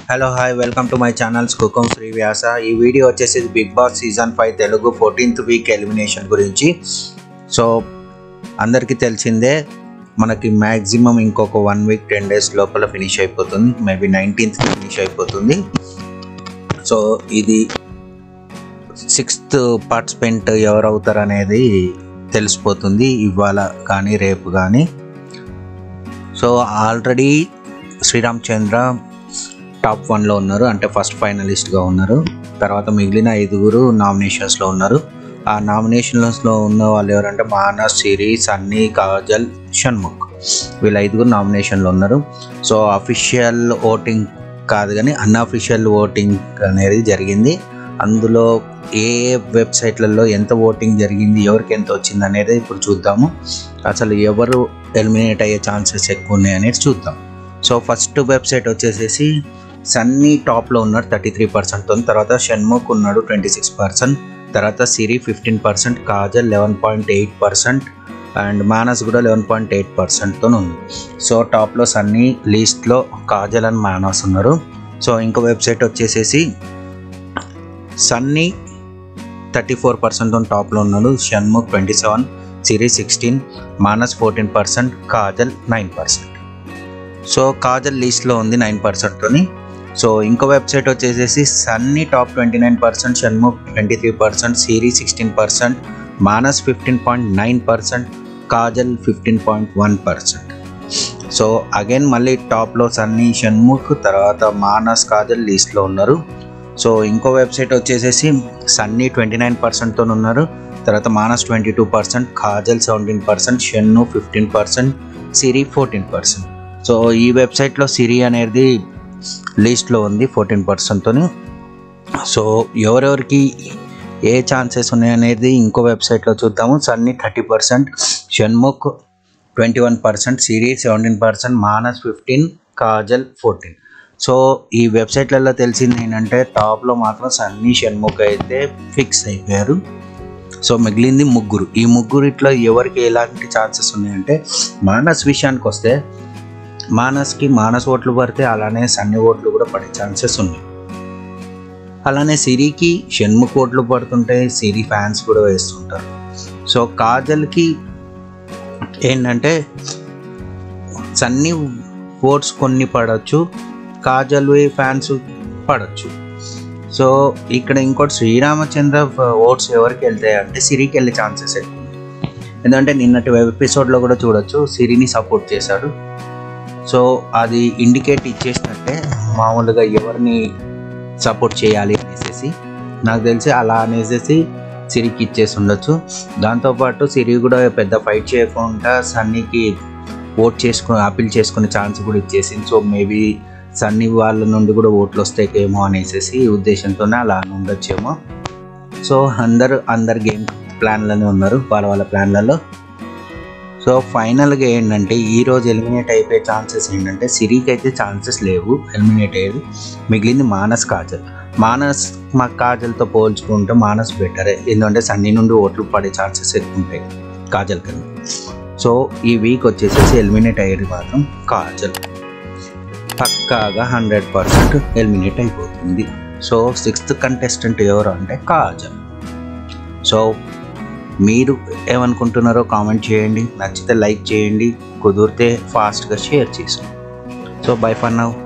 hello hi welcome to my channels కుకం శ్రీ వ్యాస ఈ video వచ్చేసి big boss season five Telugu fourteenth week elimination గురించి so అందరికీ తెలిసిందే మనకి మ్యాక్సిమం ఇంకొక వన్ వీక్ టెన్ డేస్ లోపల ఫినిష్ అయిపోతుంది మేబీ నైన్టీన్త్ ఫినిష్ అయిపోతుంది సో ఇది సిక్స్త్ పార్టిసిపెంట్ ఎవరు అవుతారు అనేది తెలిసిపోతుంది ఇవాళ కానీ రేపు కానీ so already Sriram Chandra top వన్లో ఉన్నారు అంటే ఫస్ట్ ఫైనలిస్ట్గా ఉన్నారు తర్వాత మిగిలిన ఐదుగురు నామినేషన్స్లో ఉన్నారు ఆ నామినేషన్స్లో ఉన్న వాళ్ళు ఎవరంటే మానస్ సిరి సన్నీ కాజల్ షణ్ముఖ్ వీళ్ళ ఐదుగురు నామినేషన్లో ఉన్నారు సో అఫీషియల్ ఓటింగ్ కాదు కానీ అన్అఫీషియల్ ఓటింగ్ అనేది జరిగింది అందులో ఏ వెబ్సైట్లలో ఎంత ఓటింగ్ జరిగింది ఎవరికి ఎంత వచ్చింది అనేది ఇప్పుడు చూద్దాము అసలు ఎవరు ఎలిమినేట్ అయ్యే ఛాన్సెస్ ఎక్కువ ఉన్నాయి అనేది చూద్దాం సో ఫస్ట్ వెబ్సైట్ వచ్చేసేసి సన్నీ టాప్లో ఉన్నాడు థర్టీ త్రీ పర్సెంట్తో తర్వాత షణ్ముఖ్ ఉన్నాడు ట్వంటీ సిక్స్ పర్సెంట్ తర్వాత Siri fifteen percent Kajal eleven point eight percent and Manas కూడా లెవెన్ పాయింట్ ఎయిట్ పర్సెంట్తో ఉంది సో టాప్లో సన్నీ లీస్ట్లో కాజల్ అండ్ మానస్ ఉన్నారు సో ఇంకో వెబ్సైట్ వచ్చేసేసి సన్నీ థర్టీ ఫోర్ పర్సెంట్ టాప్లో ఉన్నాడు Shanmukh twenty seven Siri sixteen Manas fourteen percent Kajal nine percent so Kajal లీస్ట్లో ఉంది నైన్ పర్సెంట్తోని సో ఇంకో వెబ్సైట్ వచ్చేసేసి Sunny top twenty nine percent Shanmukh twenty three percent Siri sixteen percent Manas fifteen point nine percent Kajal fifteen point one percent so again మళ్ళీ టాప్లో సన్నీ షణ్ముఖ్ తర్వాత మానస్ కాజల్ లీస్ట్లో ఉన్నారు సో ఇంకో వెబ్సైట్ వచ్చేసేసి సన్నీ ట్వంటీ నైన్ పర్సెంట్తో ఉన్నారు తర్వాత Manas twenty two percent Kajal seventeen percent Shannu fifteen percent Siri fourteen percent so ఈ వెబ్సైట్లో సిరి అనేది లీస్ట్లో ఉంది ఫోర్టీన్ పర్సెంట్తో సో ఎవరెవరికి ఏ ఛాన్సెస్ ఉన్నాయనేది ఇంకో వెబ్సైట్లో చూద్దాము Sunny thirty percent Shanmukh twenty one percent Siri seventeen percent Manas fifteen Kajal fourteen so ఈ వెబ్సైట్లలో తెలిసింది ఏంటంటే టాప్లో మాత్రం సన్నీ షణ్ముఖ్ అయితే ఫిక్స్ అయిపోయారు సో మిగిలింది ముగ్గురు ఈ ముగ్గురిట్లో ఎవరికి ఎలాంటి ఛాన్సెస్ ఉన్నాయంటే మానస్ విషయానికి వస్తే మానస్కి మానస్ ఓట్లు పడితే అలానే సన్ని ఓట్లు కూడా పడే ఛాన్సెస్ ఉన్నాయి అలానే సిరికి షణ్ముఖ్ ఓట్లు పడుతుంటే సిరి ఫ్యాన్స్ కూడా వేస్తుంటారు సో కాజల్కి ఏంటంటే సన్నీ ఓట్స్ కొన్ని పడవచ్చు కాజల్ ఫ్యాన్స్ పడవచ్చు సో ఇక్కడ ఇంకోటి శ్రీరామచంద్ర ఓట్స్ ఎవరికి వెళ్తాయి అంటే సిరికి వెళ్ళే ఛాన్సెస్ ఎక్కువ ఎందుకంటే నిన్నటి ఎపిసోడ్లో కూడా చూడొచ్చు సిరిని సపోర్ట్ చేశాడు సో అది ఇండికేట్ ఇచ్చేసినట్టే మామూలుగా ఎవరిని సపోర్ట్ చేయాలి అనేసి నాకు తెలిసి అలా అనేసి సిరికి ఇచ్చేసి ఉండొచ్చు దాంతోపాటు సిరి కూడా పెద్ద ఫైట్ చేయకుండా సన్నీకి ఓట్ చేసుకుని అపీల్ చేసుకునే ఛాన్స్ కూడా ఇచ్చేసింది సో మేబీ సన్నీ వాళ్ళ నుండి కూడా ఓట్లు వస్తాయేమో అనేసి ఉద్దేశంతోనే అలా ఉండొచ్చేమో సో అందరు అందరు గేమ్ ప్లాన్లోనే ఉన్నారు వాళ్ళ వాళ్ళ ప్లాన్లలో సో ఫైనల్గా ఏంటంటే ఈరోజు ఎలిమినేట్ అయిపోయే ఛాన్సెస్ ఏంటంటే సిరికి అయితే ఛాన్సెస్ లేవు ఎలిమినేట్ అయ్యేది మిగిలింది మానస్ కాజల్ మానస్ మా కాజల్తో పోల్చుకుంటే మానస్ బెటరే ఎందుకంటే సన్నీ నుండి ఓట్లు పడే ఛాన్సెస్ ఎక్కువ ఉంటాయి కాజల్ కన్నా సో ఈ వీక్ వచ్చేసేసి ఎలిమినేట్ అయ్యేది మాత్రం కాజల్ పక్కాగా హండ్రెడ్ పర్సెంట్ ఎలిమినేట్ అయిపోతుంది సో సిక్స్త్ కంటెస్టెంట్ ఎవరు అంటే కాజల్ సో మీరు ఏమనుకుంటున్నారో కామెంట్ చేయండి నచ్చితే లైక్ చేయండి కుదిరితే ఫాస్ట్గా షేర్ చేసుకోండి సో బై ఫర్ నవ్